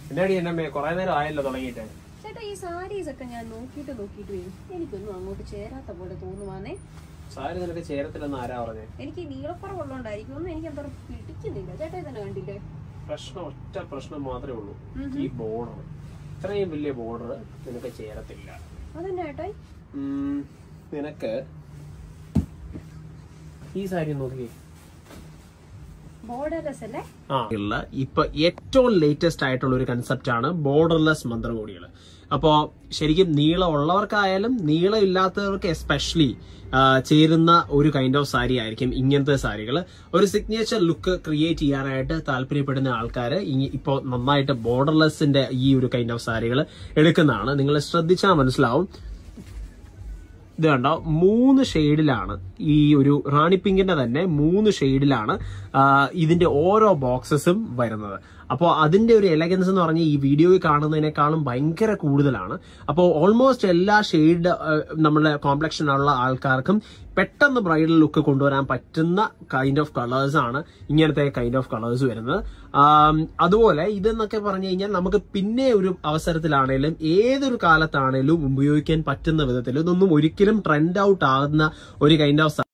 എന്നാടി എന്നമ്മേ കൊറേ നേരം ആയല്ലോ തുടങ്ങിയിട്ട് ചേട്ടാ ഈ സാരീസ് ഒക്കെ ഞാൻ നോക്കിയിട്ട് നോക്കിയിട്ട് വരും എനിക്കൊന്നും അങ്ങോട്ട് ചേരാത്ത പോലെ തോന്നുവാന്നേ സാരി നിനക്ക് ചേരത്തില്ലെന്ന് ആരാ പറഞ്ഞേ എനിക്ക് ഈ നീളക്കുറവുള്ളതുകൊണ്ടായിരിക്കും ഒന്നും എനിക്ക് എന്താ പിടിക്കുന്നില്ല ചേട്ടാ ഇതന്നെ കണ്ടില്ലേ പ്രശ്നം ഒറ്റ പ്രശ്നം മാത്രമേ ഉള്ളൂ ഉം ഈ ബോർഡർ ഇത്രയും വലിയ ബോർഡർ നിനക്ക് ചേരത്തില്ല അതെന്നെ ചേട്ടായി ഉം, നിനക്ക് ഈ സാരി ഒന്ന് നോക്കിയേ ബോർഡർലെസ് അല്ലേ ഉള്ള ഇപ്പൊ ഏറ്റവും ലേറ്റസ്റ്റ് ആയിട്ടുള്ള ഒരു കൺസെപ്റ്റ് ആണ് ബോർഡർലെസ് മന്ത്രകോടികൾ അപ്പോ ശരിക്കും നീളമുള്ളവർക്കായാലും നീളം ഇല്ലാത്തവർക്ക് എസ്പെഷ്യലി ചേരുന്ന ഒരു കൈൻഡ് ഓഫ് സാരി ആയിരിക്കും ഇങ്ങനത്തെ സാരികൾ ഒരു സിഗ്നേച്ചർ ലുക്ക് ക്രിയേറ്റ് ചെയ്യാനായിട്ട് താല്പര്യപ്പെടുന്ന ആൾക്കാർ ഇപ്പോൾ നന്നായിട്ട് ബോർഡർലെസിന്റെ ഈ ഒരു കൈൻഡ് ഓഫ് സാരികൾ എടുക്കുന്നതാണ് നിങ്ങൾ ശ്രദ്ധിച്ചാൽ മനസ്സിലാവും ഇത് കണ്ടോ മൂന്ന് ഷെയ്ഡിലാണ് ഈ ഒരു റാണി പിങ്കിന്റെ തന്നെ മൂന്ന് ഷെയ്ഡിലാണ് ഇതിന്റെ ഓരോ ബോക്സസും വരുന്നത് അപ്പോൾ അതിന്റെ ഒരു എലഗൻസ് എന്ന് പറഞ്ഞാൽ ഈ വീഡിയോയിൽ കാണുന്നതിനേക്കാളും ഭയങ്കര കൂടുതലാണ് അപ്പോൾ ഓൾമോസ്റ്റ് എല്ലാ ഷെയ്ഡ് നമ്മുടെ കോംപ്ലക്ഷനുള്ള ആൾക്കാർക്കും പെട്ടെന്ന് ബ്രൈഡൽ ലുക്ക് കൊണ്ടുവരാൻ പറ്റുന്ന കൈൻഡ് ഓഫ് കളേഴ്സ് ആണ് ഇങ്ങനത്തെ കൈൻഡ് ഓഫ് കളേഴ്സ് വരുന്നത് ആം, അതുപോലെ ഇതെന്നൊക്കെ പറഞ്ഞു കഴിഞ്ഞാൽ നമുക്ക് പിന്നെ ഒരു അവസരത്തിലാണേലും ഏതൊരു കാലത്താണേലും ഉപയോഗിക്കാൻ പറ്റുന്ന വിധത്തിൽ ഇതൊന്നും ഒരിക്കലും ട്രെൻഡ് ഔട്ട് ആകുന്ന ഒരു കൈൻഡ് ഓഫ്